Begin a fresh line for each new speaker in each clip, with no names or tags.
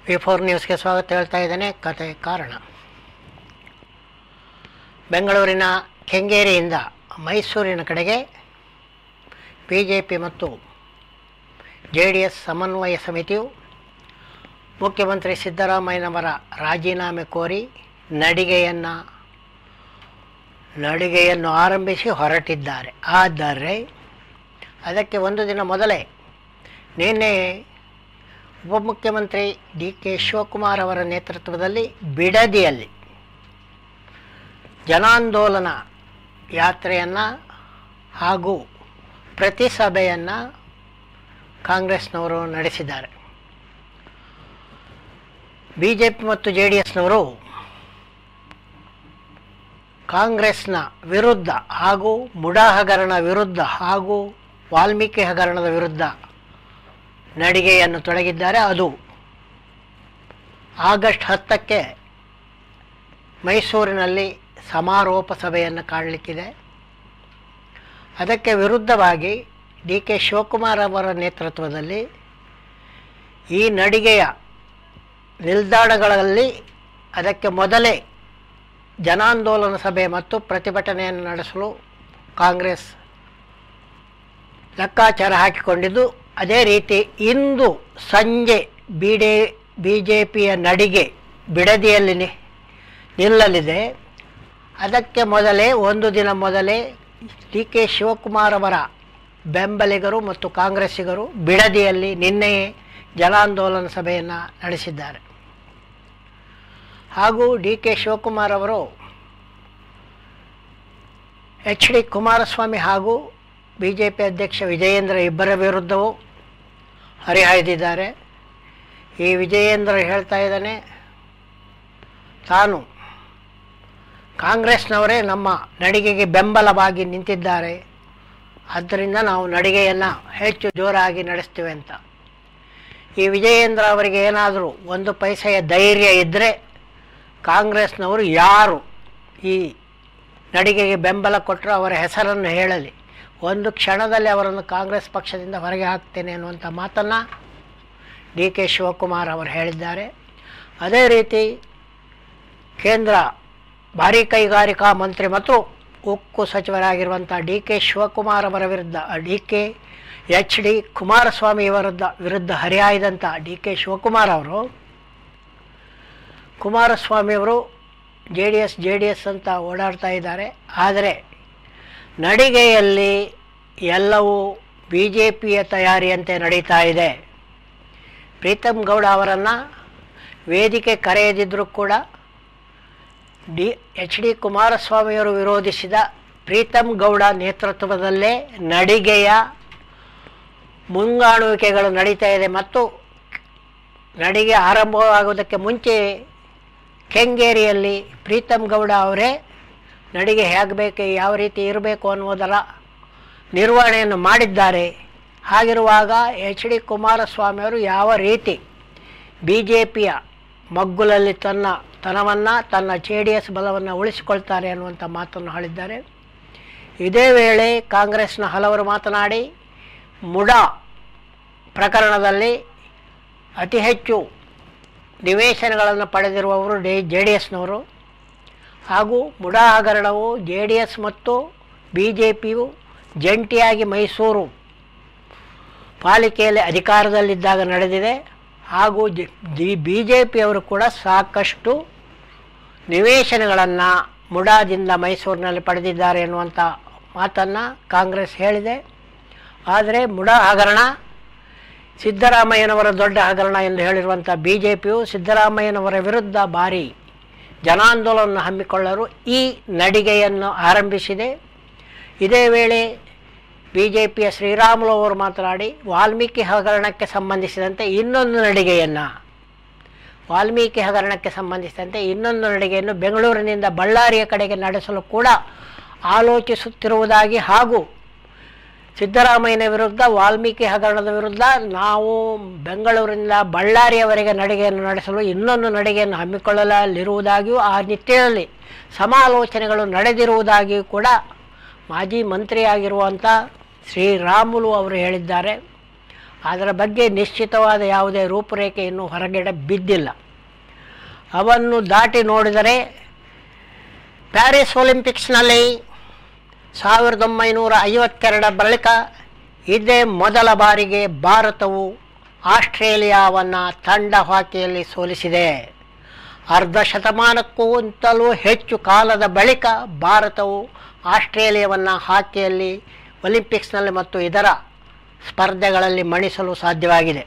V four ನ್ಯೂಸ್ಗೆ ಸ್ವಾಗತ ಹೇಳ್ತಾ ಇದ್ದೇನೆ ಕತೆ ಕಾರಣ ಬೆಂಗಳೂರಿನ ಕೆಂಗೇರಿಯಿಂದ ಮೈಸೂರಿನ ಕಡೆಗೆ ಬಿ ಜೆ ಪಿ ಮತ್ತು ಜೆ ಡಿ ಎಸ್ ಸಮನ್ವಯ ಸಮಿತಿಯು ಮುಖ್ಯಮಂತ್ರಿ ಸಿದ್ದರಾಮಯ್ಯನವರ ರಾಜೀನಾಮೆ ಕೋರಿ ನಡಿಗೆಯನ್ನು ನಡಿಗೆಯನ್ನು ಆರಂಭಿಸಿ ಹೊರಟಿದ್ದಾರೆ ಆದರೆ ಅದಕ್ಕೆ ಒಂದು ದಿನ ಮೊದಲೇ ನಿನ್ನೆ ಉಪಮುಖ್ಯಮಂತ್ರಿ ಡಿ ಕೆ ಶಿವಕುಮಾರ್ ಅವರ ನೇತೃತ್ವದಲ್ಲಿ ಬಿಡದಿಯಲ್ಲಿ ಜನಾಂದೋಲನ ಯಾತ್ರೆಯನ್ನು ಹಾಗೂ ಪ್ರತಿ ಸಭೆಯನ್ನು ಕಾಂಗ್ರೆಸ್ನವರು ನಡೆಸಿದ್ದಾರೆ ಬಿ ಜೆ ಪಿ ಮತ್ತು ಜೆ ಡಿ ಎಸ್ನವರು ಕಾಂಗ್ರೆಸ್ನ ವಿರುದ್ಧ ಹಾಗೂ ಮುಡಾ ಹಗರಣ ವಿರುದ್ಧ ಹಾಗೂ ವಾಲ್ಮೀಕಿ ಹಗರಣದ ವಿರುದ್ಧ ನಡಿಗೆಯನ್ನು ತೊಡಗಿದ್ದಾರೆ ಅದು ಆಗಸ್ಟ್ ಹತ್ತಕ್ಕೆ ಮೈಸೂರಿನಲ್ಲಿ ಸಮಾರೋಪ ಸಭೆಯನ್ನು ಕಾಣಲಿಕ್ಕಿದೆ ಅದಕ್ಕೆ ವಿರುದ್ಧವಾಗಿ ಡಿ ಕೆ ಶಿವಕುಮಾರ್ ಅವರ ನೇತೃತ್ವದಲ್ಲಿ ಈ ನಡಿಗೆಯ ನಿಲ್ದಾಣಗಳಲ್ಲಿ ಅದಕ್ಕೆ ಮೊದಲೇ ಜನಾಂದೋಲನ ಸಭೆ ಮತ್ತು ಪ್ರತಿಭಟನೆಯನ್ನು ನಡೆಸಲು ಕಾಂಗ್ರೆಸ್ ಲೆಕ್ಕಾಚಾರ ಹಾಕಿಕೊಂಡಿದ್ದು ಅದೇ ರೀತಿ ಇಂದು ಸಂಜೆ ಬಿ ಡೆ ಬಿ ಜೆ ಪಿಯ ನಡಿಗೆ ಬಿಡದಿಯಲ್ಲಿ ನಿ- ನಿಲ್ಲಲಿದೆ ಅದಕ್ಕೆ ಮೊದಲೇ ಒಂದು ದಿನ ಮೊದಲೇ ಡಿ ಕೆ ಶಿವಕುಮಾರ್ ಅವರ ಬೆಂಬಲಿಗರು ಮತ್ತು ಕಾಂಗ್ರೆಸ್ಸಿಗರು ಬಿಡದಿಯಲ್ಲಿ ನಿನ್ನೆಯೇ ಜನಾಂದೋಲನ ಸಭೆಯನ್ನು ನಡೆಸಿದ್ದಾರೆ ಹಾಗೂ ಡಿ ಕೆ ಶಿವಕುಮಾರ್ ಅವರು ಎಚ್ ಡಿ ಕುಮಾರಸ್ವಾಮಿ ಹಾಗೂ ಬಿ ಜೆ ಪಿ ಅಧ್ಯಕ್ಷ ವಿಜಯೇಂದ್ರ ಇಬ್ಬರ ವಿರುದ್ಧವೂ ಹರಿಹಾಯ್ದಿದ್ದಾರೆ ಈ ವಿಜಯೇಂದ್ರ ಹೇಳ್ತಾ ಇದ್ದಾನೆ ತಾನು ಕಾಂಗ್ರೆಸ್ನವರೇ ನಮ್ಮ ನಡಿಗೆಗೆ ಬೆಂಬಲವಾಗಿ ನಿಂತಿದ್ದಾರೆ ಆದ್ದರಿಂದ ನಾವು ನಡಿಗೆಯನ್ನು ಹೆಚ್ಚು ಜೋರಾಗಿ ನಡೆಸ್ತೀವಿ ಅಂತ ಈ ವಿಜಯೇಂದ್ರ ಅವರಿಗೆ ಏನಾದರೂ ಒಂದು ಪೈಸೆಯ ಧೈರ್ಯ ಇದ್ದರೆ ಕಾಂಗ್ರೆಸ್ನವರು ಯಾರು ಈ ನಡಿಗೆಗೆ ಬೆಂಬಲ ಕೊಟ್ಟರು ಅವರ ಹೆಸರನ್ನು ಹೇಳಲಿ ಒಂದು ಕ್ಷಣದಲ್ಲಿ ಅವರನ್ನು ಕಾಂಗ್ರೆಸ್ ಪಕ್ಷದಿಂದ ಹೊರಗೆ ಹಾಕ್ತೇನೆ ಅನ್ನುವಂಥ ಮಾತನ್ನು ಡಿ ಕೆ ಶಿವಕುಮಾರ್ ಅವರು ಹೇಳಿದ್ದಾರೆ ಅದೇ ರೀತಿ ಕೇಂದ್ರ ಭಾರೀ ಕೈಗಾರಿಕಾ ಮಂತ್ರಿ ಮತ್ತು ಉಕ್ಕು ಸಚಿವರಾಗಿರುವಂಥ ಡಿ ಕೆ ಶಿವಕುಮಾರ್ ಅವರ ವಿರುದ್ಧ D K H D Kumaraswamy ವಿರುದ್ಧ ವಿರುದ್ಧ ಹರಿಹಾಯ್ದಂಥ ಡಿ ಕೆ ಶಿವಕುಮಾರ್ ಅವರು ಕುಮಾರಸ್ವಾಮಿ ಅವರು J D S J D S ಅಂತ ಓಡಾಡ್ತಾ ಇದ್ದಾರೆ ಆದರೆ ನಡಿಗೆಯಲ್ಲಿ ಎಲ್ಲವೂ ಬಿ ಜೆ ಪಿಯ ತಯಾರಿಯಂತೆ ನಡೀತಾ ಇದೆ ಪ್ರೀತಮ್ ಗೌಡ ಅವರನ್ನು ವೇದಿಕೆ ಕರೆಯದಿದ್ದರೂ ಕೂಡ ಡಿ ಎಚ್ ಡಿ ಕುಮಾರಸ್ವಾಮಿಯವರು ವಿರೋಧಿಸಿದ ಪ್ರೀತಮ್ ಗೌಡ ನೇತೃತ್ವದಲ್ಲೇ ನಡಿಗೆಯ ಮುಂಗಾಣುವಿಕೆಗಳು ನಡೀತಾ ಇದೆ ಮತ್ತು ನಡಿಗೆ ಆರಂಭವಾಗುವುದಕ್ಕೆ ಮುಂಚೆ ಕೆಂಗೇರಿಯಲ್ಲಿ ಪ್ರೀತಮ್ ಗೌಡ ಅವರೇ ನಡಿಗೆ ಹೇಗಬೇಕು ಯಾವ ರೀತಿ ಇರಬೇಕು ಅನ್ನುವುದರ ನಿರ್ವಹಣೆಯನ್ನು ಮಾಡಿದ್ದಾರೆ ಹಾಗಿರುವಾಗ ಎಚ್ ಡಿ ಕುಮಾರಸ್ವಾಮಿಯವರು ಯಾವ ರೀತಿ ಬಿ ಜೆ ಪಿಯ ಮಗ್ಗುಲಲ್ಲಿ ತನ್ನ ತನವನ್ನು ತನ್ನ ಜೆ ಡಿ ಎಸ್ ಬಲವನ್ನು ಉಳಿಸಿಕೊಳ್ತಾರೆ ಅನ್ನುವಂಥ ಮಾತನ್ನು ಹೇಳಿದ್ದಾರೆ ಇದೇ ವೇಳೆ ಕಾಂಗ್ರೆಸ್ನ ಹಲವರು ಮಾತನಾಡಿ ಮುಡಾ ಪ್ರಕರಣದಲ್ಲಿ ಅತಿ ಹೆಚ್ಚು ನಿವೇಶನಗಳನ್ನು ಪಡೆದಿರುವವರು ಡಿ ಜೆ ಡಿ ಎಸ್ನವರು ಹಾಗೂ ಮುಡಾ ಹಗರಣವು ಜೆ ಡಿ ಎಸ್ ಮತ್ತು ಬಿ ಜೆ ಪಿಯು ಜಂಟಿಯಾಗಿ ಮೈಸೂರು ಪಾಲಿಕೆಯಲ್ಲಿ ಅಧಿಕಾರದಲ್ಲಿದ್ದಾಗ ನಡೆದಿದೆ ಹಾಗೂ ಜಿ ಬಿ ಜೆ ಪಿಯವರು ಕೂಡ ಸಾಕಷ್ಟು ನಿವೇಶನಗಳನ್ನು ಮುಡಾದಿಂದ ಮೈಸೂರಿನಲ್ಲಿ ಪಡೆದಿದ್ದಾರೆ ಎನ್ನುವಂಥ ಮಾತನ್ನು ಕಾಂಗ್ರೆಸ್ ಹೇಳಿದೆ ಆದರೆ ಮುಡಾ ಹಗರಣ ಸಿದ್ದರಾಮಯ್ಯನವರ ದೊಡ್ಡ ಹಗರಣ ಎಂದು ಹೇಳಿರುವಂಥ ಬಿ ಜೆ ಪಿಯು ಸಿದ್ದರಾಮಯ್ಯನವರ ವಿರುದ್ಧ ಭಾರಿ ಜನಾಂದೋಲನ ಹಮ್ಮಿಕೊಳ್ಳಲು ಈ ನಡಿಗೆಯನ್ನು ಆರಂಭಿಸಿದೆ ಇದೇ ವೇಳೆ ಬಿ ಜೆ ಪಿಯ ಶ್ರೀರಾಮುಲು ಅವರು ಮಾತನಾಡಿ ವಾಲ್ಮೀಕಿ ಹಗರಣಕ್ಕೆ ಸಂಬಂಧಿಸಿದಂತೆ ಇನ್ನೊಂದು ನಡಿಗೆಯನ್ನು ವಾಲ್ಮೀಕಿ ಹಗರಣಕ್ಕೆ ಸಂಬಂಧಿಸಿದಂತೆ ಇನ್ನೊಂದು ನಡಿಗೆಯನ್ನು ಬೆಂಗಳೂರಿನಿಂದ ಬಳ್ಳಾರಿಯ ಕಡೆಗೆ ನಡೆಸಲು ಕೂಡ ಆಲೋಚಿಸುತ್ತಿರುವುದಾಗಿ ಹಾಗೂ ಸಿದ್ದರಾಮಯ್ಯನ ವಿರುದ್ಧ ವಾಲ್ಮೀಕಿ ಹಗರಣದ ವಿರುದ್ಧ ನಾವು ಬೆಂಗಳೂರಿನಿಂದ ಬಳ್ಳಾರಿಯವರೆಗೆ ನಡಿಗೆಯನ್ನು ನಡೆಸಲು ಇನ್ನೊಂದು ನಡಿಗೆಯನ್ನು ಹಮ್ಮಿಕೊಳ್ಳಲಿರುವುದಾಗಿಯೂ ಆ ನಿಟ್ಟಿನಲ್ಲಿ ಸಮಾಲೋಚನೆಗಳು ನಡೆದಿರುವುದಾಗಿಯೂ ಕೂಡ ಮಾಜಿ ಮಂತ್ರಿಯಾಗಿರುವಂಥ ಶ್ರೀರಾಮುಲು ಅವರು ಹೇಳಿದ್ದಾರೆ ಅದರ ಬಗ್ಗೆ ನಿಶ್ಚಿತವಾದ ಯಾವುದೇ ರೂಪುರೇಖೆ ಇನ್ನೂ ಹೊರಗಡೆ ಬಿದ್ದಿಲ್ಲ ಅವನ್ನು ದಾಟಿ ನೋಡಿದರೆ ಪ್ಯಾರಿಸ್ ಒಲಿಂಪಿಕ್ಸ್ನಲ್ಲಿ ಸಾವಿರದ ಒಂಬೈನೂರ ಐವತ್ತೆರಡರ ಬಳಿಕ ಇದೇ ಮೊದಲ ಬಾರಿಗೆ ಭಾರತವು ಆಸ್ಟ್ರೇಲಿಯಾವನ್ನು ತಂಡ ಹಾಕಿಯಲ್ಲಿ ಸೋಲಿಸಿದೆ ಅರ್ಧ ಶತಮಾನಕ್ಕೂಂತಲೂ ಹೆಚ್ಚು ಕಾಲದ ಬಳಿಕ ಭಾರತವು ಆಸ್ಟ್ರೇಲಿಯಾವನ್ನು ಹಾಕಿಯಲ್ಲಿ ಒಲಿಂಪಿಕ್ಸ್ನಲ್ಲಿ ಮತ್ತು ಇದರ ಸ್ಪರ್ಧೆಗಳಲ್ಲಿ ಮಣಿಸಲು ಸಾಧ್ಯವಾಗಿದೆ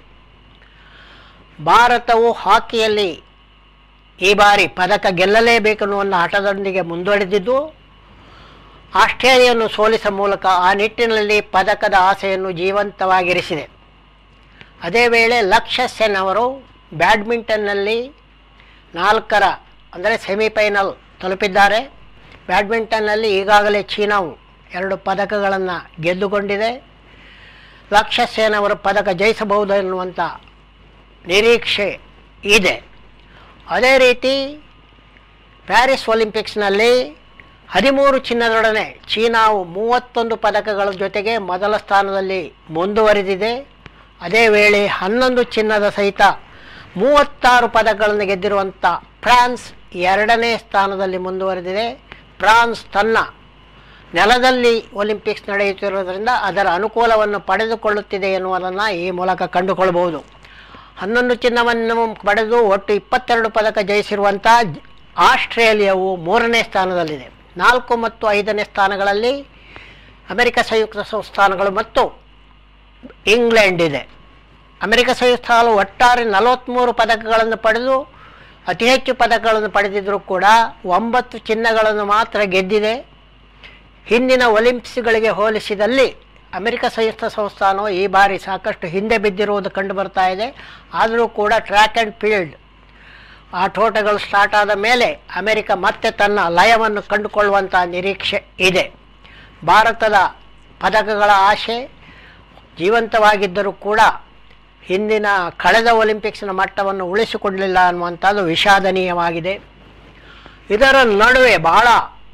ಭಾರತವು ಹಾಕಿಯಲ್ಲಿ ಈ ಬಾರಿ ಪದಕ ಗೆಲ್ಲಲೇಬೇಕೆನ್ನುವ ಹಠದೊಂದಿಗೆ ಮುಂದುವರೆದಿದ್ದು ಆಸ್ಟ್ರೇಲಿಯನ್ನು ಸೋಲಿಸುವ ಮೂಲಕ ಆ ನಿಟ್ಟಿನಲ್ಲಿ ಪದಕದ ಆಸೆಯನ್ನು ಜೀವಂತವಾಗಿರಿಸಿದೆ ಅದೇ ವೇಳೆ ಲಕ್ಷ್ಯ ಸೆನ್ ಅವರು ಬ್ಯಾಡ್ಮಿಂಟನ್ನಲ್ಲಿ ನಾಲ್ಕರ ಅಂದರೆ ಸೆಮಿಫೈನಲ್ ತಲುಪಿದ್ದಾರೆ ಬ್ಯಾಡ್ಮಿಂಟನ್ನಲ್ಲಿ ಈಗಾಗಲೇ ಚೀನಾವು ಎರಡು ಪದಕಗಳನ್ನು ಗೆದ್ದುಕೊಂಡಿದೆ ಲಕ್ಷ್ಯ ಸೇನ್ ಅವರು ಪದಕ ಜಯಿಸಬಹುದು ಎನ್ನುವಂಥ ನಿರೀಕ್ಷೆ ಇದೆ ಅದೇ ರೀತಿ ಪ್ಯಾರಿಸ್ ಒಲಿಂಪಿಕ್ಸ್ನಲ್ಲಿ ಹದಿಮೂರು ಚಿನ್ನದೊಡನೆ ಚೀನಾವು ಮೂವತ್ತೊಂದು ಪದಕಗಳ ಜೊತೆಗೆ ಮೊದಲ ಸ್ಥಾನದಲ್ಲಿ ಮುಂದುವರಿದಿದೆ ಅದೇ ವೇಳೆ ಹನ್ನೊಂದು ಚಿನ್ನದ ಸಹಿತ ಮೂವತ್ತಾರು ಪದಕಗಳನ್ನು ಗೆದ್ದಿರುವಂಥ ಫ್ರಾನ್ಸ್ ಎರಡನೇ ಸ್ಥಾನದಲ್ಲಿ ಮುಂದುವರೆದಿದೆ ಫ್ರಾನ್ಸ್ ತನ್ನ ನೆಲದಲ್ಲಿ ಒಲಿಂಪಿಕ್ಸ್ ನಡೆಯುತ್ತಿರುವುದರಿಂದ ಅದರ ಅನುಕೂಲವನ್ನು ಪಡೆದುಕೊಳ್ಳುತ್ತಿದೆ ಎನ್ನುವುದನ್ನು ಈ ಮೂಲಕ ಕಂಡುಕೊಳ್ಳಬಹುದು ಹನ್ನೊಂದು ಚಿನ್ನವನ್ನು ಪಡೆದು ಒಟ್ಟು ಇಪ್ಪತ್ತೆರಡು ಪದಕ ಜಯಿಸಿರುವಂಥ ಜ- ಆಸ್ಟ್ರೇಲಿಯಾವು ಮೂರನೇ ಸ್ಥಾನದಲ್ಲಿದೆ ನಾಲ್ಕು ಮತ್ತು ಐದನೇ ಸ್ಥಾನಗಳಲ್ಲಿ ಅಮೆರಿಕ ಸಂಯುಕ್ತ ಸಂಸ್ಥಾನಗಳು ಮತ್ತು ಇಂಗ್ಲೆಂಡ್ ಇದೆ ಅಮೆರಿಕ ಸಂಯುಕ್ತ ಸಂಸ್ಥಾನಗಳು ಒಟ್ಟಾರೆ ನಲವತ್ತ್ಮೂರು ಪದಕಗಳನ್ನು ಪಡೆದು ಅತಿ ಹೆಚ್ಚು ಪದಕಗಳನ್ನು ಪಡೆದಿದ್ದರೂ ಕೂಡ ಒಂಬತ್ತು ಚಿನ್ನಗಳನ್ನು ಮಾತ್ರ ಗೆದ್ದಿದೆ ಹಿಂದಿನ ಒಲಿಂಪಿಕ್ಸ್ಗಳಿಗೆ ಹೋಲಿಸಿದಲ್ಲಿ ಅಮೆರಿಕ ಸಂಯುಕ್ತ ಸಂಸ್ಥಾನವು ಈ ಬಾರಿ ಸಾಕಷ್ಟು ಹಿಂದೆ ಬಿದ್ದಿರುವುದು ಕಂಡು ಬರ್ತಾ ಇದೆ ಆದರೂ ಕೂಡ ಟ್ರ್ಯಾಕ್ ಆ್ಯಂಡ್ ಫೀಲ್ಡ್ ಆಟೋಟಗಳು ಸ್ಟಾರ್ಟ್ ಆದ ಮೇಲೆ ಅಮೆರಿಕ ಮತ್ತೆ ತನ್ನ ಲಯವನ್ನು ಕಂಡುಕೊಳ್ಳುವಂಥ ನಿರೀಕ್ಷೆ ಇದೆ ಭಾರತದ ಪದಕಗಳ ಆಶೆ ಜೀವಂತವಾಗಿದ್ದರೂ ಕೂಡ ಹಿಂದಿನ ಕಳೆದ ಒಲಿಂಪಿಕ್ಸ್ನ ಮಟ್ಟವನ್ನು ಉಳಿಸಿಕೊಳ್ಳಲಿಲ್ಲ ಅನ್ನುವಂಥದ್ದು ವಿಷಾದನೀಯವಾಗಿದೆ ಇದರ ನಡುವೆ ಬಹಳ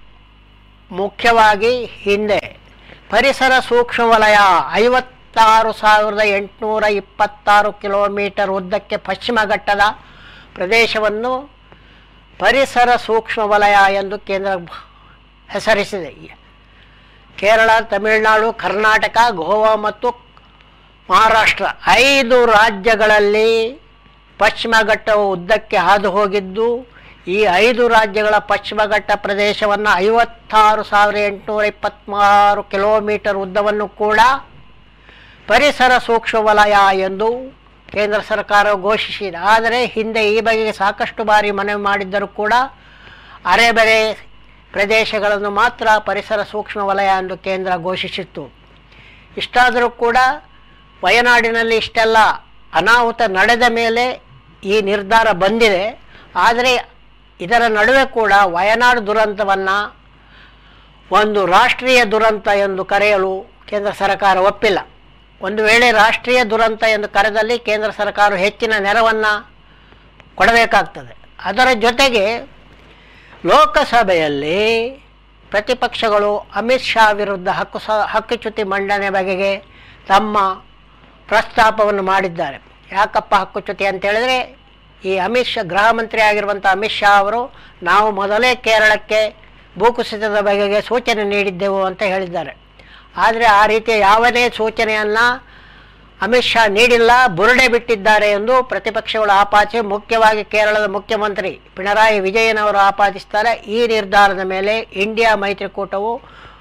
ಮುಖ್ಯವಾಗಿ ಹಿಂದೆ ಪರಿಸರ ಸೂಕ್ಷ್ಮ ವಲಯ ಐವತ್ತಾರು ಸಾವಿರದ ಎಂಟುನೂರ ಇಪ್ಪತ್ತಾರು ಕಿಲೋಮೀಟರ್ ಉದ್ದಕ್ಕೆ ಪಶ್ಚಿಮ ಘಟ್ಟದ ಪ್ರದೇಶವನ್ನು ಪರಿಸರ ಸೂಕ್ಷ್ಮ ವಲಯ ಎಂದು ಕೇಂದ್ರ ಹೆಸರಿಸಿದೆ ಕೇರಳ ತಮಿಳುನಾಡು ಕರ್ನಾಟಕ ಗೋವಾ ಮತ್ತು ಮಹಾರಾಷ್ಟ್ರ ಐದು ರಾಜ್ಯಗಳಲ್ಲಿ ಪಶ್ಚಿಮ ಘಟ್ಟವು ಉದ್ದಕ್ಕೆ ಹಾದು ಹೋಗಿದ್ದು ಈ ಐದು ರಾಜ್ಯಗಳ ಪಶ್ಚಿಮ ಘಟ್ಟ ಪ್ರದೇಶವನ್ನು ಐವತ್ತಾರು ಸಾವಿರ ಎಂಟುನೂರ ಇಪ್ಪತ್ತ್ಮಾರು ಕಿಲೋಮೀಟರ್ ಉದ್ದವನ್ನು ಕೂಡ ಪರಿಸರ ಸೂಕ್ಷ್ಮ ವಲಯ ಎಂದು ಕೇಂದ್ರ ಸರ್ಕಾರ ಘೋಷಿಸಿದೆ ಆದರೆ ಹಿಂದೆ ಈ ಬಗೆಗೆ ಸಾಕಷ್ಟು ಬಾರಿ ಮನವಿ ಮಾಡಿದ್ದರೂ ಕೂಡ ಅರೆಬೆರೆ ಪ್ರದೇಶಗಳನ್ನು ಮಾತ್ರ ಪರಿಸರ ಸೂಕ್ಷ್ಮ ವಲಯ ಎಂದು ಕೇಂದ್ರ ಘೋಷಿಸಿತ್ತು ಇಷ್ಟಾದರೂ ಕೂಡ ವಯನಾಡಿನಲ್ಲಿ ಇಷ್ಟೆಲ್ಲ ಅನಾಹುತ ನಡೆದ ಮೇಲೆ ಈ ನಿರ್ಧಾರ ಬಂದಿದೆ ಆದರೆ ಇದರ ನಡುವೆ ಕೂಡ ವಯನಾಡು ದುರಂತವನ್ನು ಒಂದು ರಾಷ್ಟ್ರೀಯ ದುರಂತ ಎಂದು ಕರೆಯಲು ಕೇಂದ್ರ ಸರ್ಕಾರ ಒಪ್ಪಿಲ್ಲ ಒಂದು ವೇಳೆ ರಾಷ್ಟ್ರೀಯ ದುರಂತ ಎಂದು ಕರೆದಲ್ಲಿ ಕೇಂದ್ರ ಸರ್ಕಾರ ಹೆಚ್ಚಿನ ನೆರವನ್ನು ಕೊಡಬೇಕಾಗ್ತದೆ ಅದರ ಜೊತೆಗೆ ಲೋಕಸಭೆಯಲ್ಲಿ ಪ್ರತಿಪಕ್ಷಗಳು ಅಮಿತ್ ಶಾ ವಿರುದ್ಧ ಹಕ್ಕು ಸ ಹಕ್ಕುಚ್ಯುತಿ ಮಂಡನೆ ಬಗೆಗೆ ತಮ್ಮ ಪ್ರಸ್ತಾಪವನ್ನು ಮಾಡಿದ್ದಾರೆ ಯಾಕಪ್ಪ ಹಕ್ಕುಚ್ಯುತಿ ಅಂತ ಹೇಳಿದ್ರೆ ಈ ಅಮಿತ್ ಶಾ ಗೃಹ ಮಂತ್ರಿ ಆಗಿರುವಂಥ ಅಮಿತ್ ಶಾ ಅವರು ನಾವು ಮೊದಲೇ ಕೇರಳಕ್ಕೆ ಭೂಕುಸಿತದ ಬಗೆಗೆ ಸೂಚನೆ ನೀಡಿದ್ದೆವು ಅಂತ ಹೇಳಿದ್ದಾರೆ ಆದರೆ ಆ ರೀತಿಯ ಯಾವುದೇ ಸೂಚನೆಯನ್ನು ಅಮಿತ್ ಶಾ ನೀಡಿಲ್ಲ ಬುರುಡೆ ಬಿಟ್ಟಿದ್ದಾರೆ ಎಂದು ಪ್ರತಿಪಕ್ಷಗಳು ಆಪಾದಿಸಿ ಮುಖ್ಯವಾಗಿ ಕೇರಳದ ಮುಖ್ಯಮಂತ್ರಿ ಪಿಣರಾಯಿ ವಿಜಯನ್ ಅವರು ಆಪಾದಿಸ್ತಾರೆ ಈ ನಿರ್ಧಾರದ ಮೇಲೆ ಇಂಡಿಯಾ ಮೈತ್ರಿಕೂಟವು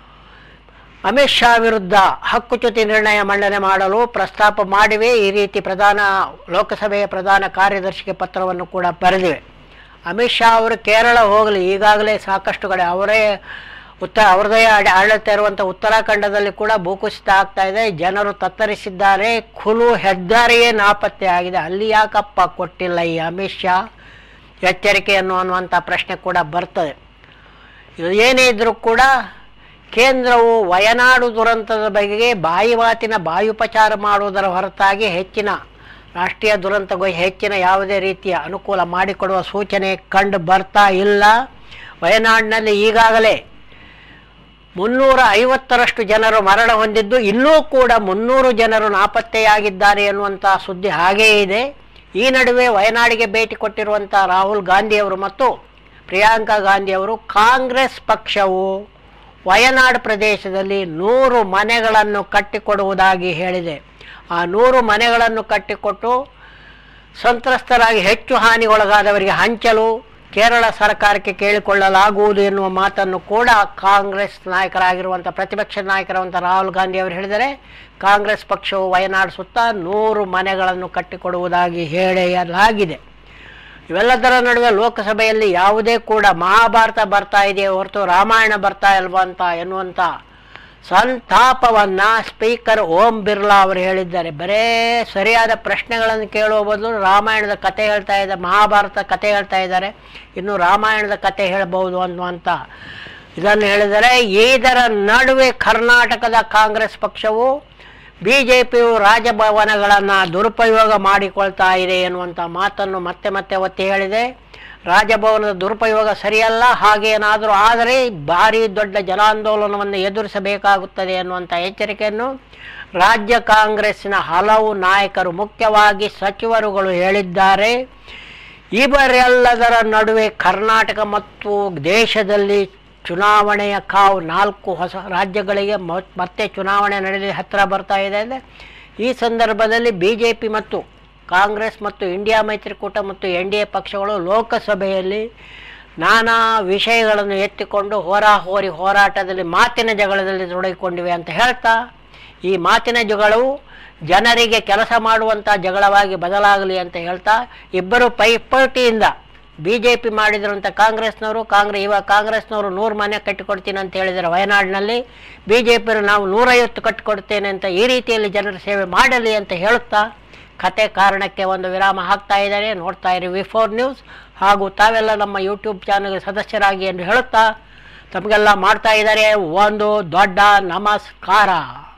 ಅಮಿತ್ ಶಾ ವಿರುದ್ಧ ಹಕ್ಕುಚ್ಯುತಿ ನಿರ್ಣಯ ಮಂಡನೆ ಮಾಡಲು ಪ್ರಸ್ತಾಪ ಮಾಡಿವೆ ಈ ರೀತಿ ಪ್ರಧಾನ ಲೋಕಸಭೆಯ ಪ್ರಧಾನ ಕಾರ್ಯದರ್ಶಿಗೆ ಪತ್ರವನ್ನು ಕೂಡ ಬರೆದಿವೆ ಅಮಿತ್ ಶಾ ಅವರು ಕೇರಳ ಹೋಗಲಿ ಈಗಾಗಲೇ ಸಾಕಷ್ಟು ಕಡೆ ಅವರೇ ಉತ್ತರ ಅವ್ರದೇ ಆಡ- ಆಡಳಿತ ಇರುವಂಥ ಉತ್ತರಾಖಂಡದಲ್ಲಿ ಕೂಡ ಭೂಕುಸಿತ ಆಗ್ತಾ ಇದೆ ಜನರು ತತ್ತರಿಸಿದ್ದಾರೆ ಖುಲು ಹೆದ್ದಾರಿಯೇ ನಾಪತ್ತೆ ಆಗಿದೆ ಅಲ್ಲಿ ಯಾಕಪ್ಪ ಕೊಟ್ಟಿಲ್ಲ ಈ ಅಮಿತ್ ಶಾ ಎಚ್ಚರಿಕೆಯನ್ನು ಅನ್ನುವಂಥ ಪ್ರಶ್ನೆ ಕೂಡ ಬರ್ತದೆ ಇದು ಏನೇ ಇದ್ದರೂ ಕೂಡ ಕೇಂದ್ರವು ವಯನಾಡು ದುರಂತದ ಬಗೆಗೆ ಬಾಯಿ ಮಾತಿನ ಬಾಯುಪಚಾರ ಮಾಡುವುದರ ಹೊರತಾಗಿ ಹೆಚ್ಚಿನ ರಾಷ್ಟ್ರೀಯ ದುರಂತಗೂ ಹೆಚ್ಚಿನ ಯಾವುದೇ ರೀತಿಯ ಅನುಕೂಲ ಮಾಡಿಕೊಡುವ ಸೂಚನೆ ಕಂಡು ಬರ್ತಾ ಇಲ್ಲ ವಯನಾಡಿನಲ್ಲಿ ಈಗಾಗಲೇ ಮುನ್ನೂರ ಐವತ್ತರಷ್ಟು ಜನರು ಮರಣ ಹೊಂದಿದ್ದು ಇನ್ನೂ ಕೂಡ ಮುನ್ನೂರು ಜನರು ನಾಪತ್ತೆಯಾಗಿದ್ದಾರೆ ಎನ್ನುವಂಥ ಸುದ್ದಿ ಹಾಗೇ ಇದೆ ಈ ನಡುವೆ ವಯನಾಡಿಗೆ ಭೇಟಿ ಕೊಟ್ಟಿರುವಂಥ ರಾಹುಲ್ ಗಾಂಧಿಯವರು ಮತ್ತು ಪ್ರಿಯಾಂಕಾ ಗಾಂಧಿಯವರು ಕಾಂಗ್ರೆಸ್ ಪಕ್ಷವು ವಯನಾಡು ಪ್ರದೇಶದಲ್ಲಿ ನೂರು ಮನೆಗಳನ್ನು ಕಟ್ಟಿಕೊಡುವುದಾಗಿ ಹೇಳಿದೆ ಆ ನೂರು ಮನೆಗಳನ್ನು ಕಟ್ಟಿಕೊಟ್ಟು ಸಂತ್ರಸ್ತರಾಗಿ ಹೆಚ್ಚು ಹಾನಿಗೊಳಗಾದವರಿಗೆ ಹಂಚಲು ಕೇರಳ ಸರ್ಕಾರಕ್ಕೆ ಕೇಳಿಕೊಳ್ಳಲಾಗುವುದು ಎನ್ನುವ ಮಾತನ್ನು ಕೂಡ ಕಾಂಗ್ರೆಸ್ ನಾಯಕರಾಗಿರುವಂಥ ಪ್ರತಿಪಕ್ಷ ನಾಯಕರಾದಂಥ ರಾಹುಲ್ ಗಾಂಧಿ ಅವರು ಹೇಳಿದರೆ ಕಾಂಗ್ರೆಸ್ ಪಕ್ಷವು ವಯನಾಡು ಸುತ್ತ ನೂರು ಮನೆಗಳನ್ನು ಕಟ್ಟಿಕೊಡುವುದಾಗಿ ಹೇಳಲಾಗಿದೆ ಇವೆಲ್ಲದರ ನಡುವೆ ಲೋಕಸಭೆಯಲ್ಲಿ ಯಾವುದೇ ಕೂಡ ಮಹಾಭಾರತ ಬರ್ತಾ ಇದೆಯೇ ಹೊರತು ರಾಮಾಯಣ ಬರ್ತಾ ಇಲ್ವಾ ಅಂತ ಎನ್ನುವಂಥ ಸಂತಾಪವನ್ನು ಸ್ಪೀಕರ್ ಓಂ ಬಿರ್ಲಾ ಅವರು ಹೇಳಿದ್ದಾರೆ ಬರೇ ಸರಿಯಾದ ಪ್ರಶ್ನೆಗಳನ್ನು ಕೇಳುವ ಬದಲು ರಾಮಾಯಣದ ಕತೆ ಹೇಳ್ತಾ ಇದ್ದಾರೆ ಮಹಾಭಾರತ ಕತೆ ಹೇಳ್ತಾ ಇದ್ದಾರೆ ಇನ್ನು ರಾಮಾಯಣದ ಕತೆ ಹೇಳ್ಬೋದು ಅನ್ನುವಂಥ ಇದನ್ನು ಹೇಳಿದರೆ ಇದರ ನಡುವೆ ಕರ್ನಾಟಕದ ಕಾಂಗ್ರೆಸ್ ಪಕ್ಷವು ಬಿ ಜೆ ಪಿಯು ರಾಜಭವನಗಳನ್ನು ದುರುಪಯೋಗ ಮಾಡಿಕೊಳ್ತಾ ಇದೆ ಎನ್ನುವಂಥ ಮಾತನ್ನು ಮತ್ತೆ ಮತ್ತೆ ಒತ್ತಿ ಹೇಳಿದೆ ರಾಜಭವನದ ದುರುಪಯೋಗ ಸರಿಯಲ್ಲ ಹಾಗೇನಾದರೂ ಆದರೆ ಭಾರಿ ದೊಡ್ಡ ಜನಾಂದೋಲನವನ್ನು ಎದುರಿಸಬೇಕಾಗುತ್ತದೆ ಎನ್ನುವಂಥ ಎಚ್ಚರಿಕೆಯನ್ನು ರಾಜ್ಯ ಕಾಂಗ್ರೆಸ್ಸಿನ ಹಲವು ನಾಯಕರು ಮುಖ್ಯವಾಗಿ ಸಚಿವರುಗಳು ಹೇಳಿದ್ದಾರೆ ಇವರೆಲ್ಲದರ ನಡುವೆ ಕರ್ನಾಟಕ ಮತ್ತು ದೇಶದಲ್ಲಿ ಚುನಾವಣೆಯ ಕಾವು ನಾಲ್ಕು ಹೊಸ ರಾಜ್ಯಗಳಿಗೆ ಮ- ಮತ್ತೆ ಚುನಾವಣೆ ನಡೆದು ಹತ್ತಿರ ಬರ್ತಾ ಇದೆ ಅಂದರೆ ಈ ಸಂದರ್ಭದಲ್ಲಿ ಬಿ ಜೆ ಪಿ ಮತ್ತು ಕಾಂಗ್ರೆಸ್ ಮತ್ತು ಇಂಡಿಯಾ ಮೈತ್ರಿಕೂಟ ಮತ್ತು ಎನ್ ಡಿ ಎ ಪಕ್ಷಗಳು ಲೋಕಸಭೆಯಲ್ಲಿ ನಾನಾ ವಿಷಯಗಳನ್ನು ಎತ್ತಿಕೊಂಡು ಹೋರಾಹೋರಿ ಹೋರಾಟದಲ್ಲಿ ಮಾತಿನ ಜಗಳದಲ್ಲಿ ತೊಡಗಿಕೊಂಡಿವೆ ಅಂತ ಹೇಳ್ತಾ ಈ ಮಾತಿನ ಜಗಳವು ಜನರಿಗೆ ಕೆಲಸ ಮಾಡುವಂಥ ಜಗಳವಾಗಿ ಬದಲಾಗಲಿ ಅಂತ ಹೇಳ್ತಾ ಇಬ್ಬರು ಪೈಪೋಟಿಯಿಂದ ಬಿ ಜೆ ಪಿ ಮಾಡಿದ್ರಂತ ಕಾಂಗ್ರೆಸ್ನವರು ಕಾಂಗ್ರೆಸ್ ಇವಾಗ ಕಾಂಗ್ರೆಸ್ನವರು ನೂರು ಮನೆ ಕಟ್ಟಿಕೊಡ್ತೀನಿ ಅಂತ ಹೇಳಿದ್ದಾರೆ ವಯನಾಡಿನಲ್ಲಿ ಬಿ ಜೆ ಪಿಯವರು ನಾವು ನೂರೈವತ್ತು ಕಟ್ಟಿಕೊಡ್ತೇನೆ ಅಂತ ಈ ರೀತಿಯಲ್ಲಿ ಜನರ ಸೇವೆ ಮಾಡಲಿ ಅಂತ ಹೇಳುತ್ತಾ ಕತೆ ಕಾರಣಕ್ಕೆ ಒಂದು ವಿರಾಮ ಹಾಕ್ತಾ ಇದ್ದಾರೆ ನೋಡ್ತಾ ಇರಿ ವಿ ಫೋರ್ ನ್ಯೂಸ್ ಹಾಗೂ ತಾವೆಲ್ಲ ನಮ್ಮ ಯೂಟ್ಯೂಬ್ ಚಾನಲ್ಗೆ ಸದಸ್ಯರಾಗಿ ಎಂದು ಹೇಳುತ್ತಾ ತಮಗೆಲ್ಲ ಮಾಡ್ತಾ ಇದ್ದಾರೆ ಒಂದು ದೊಡ್ಡ ನಮಸ್ಕಾರ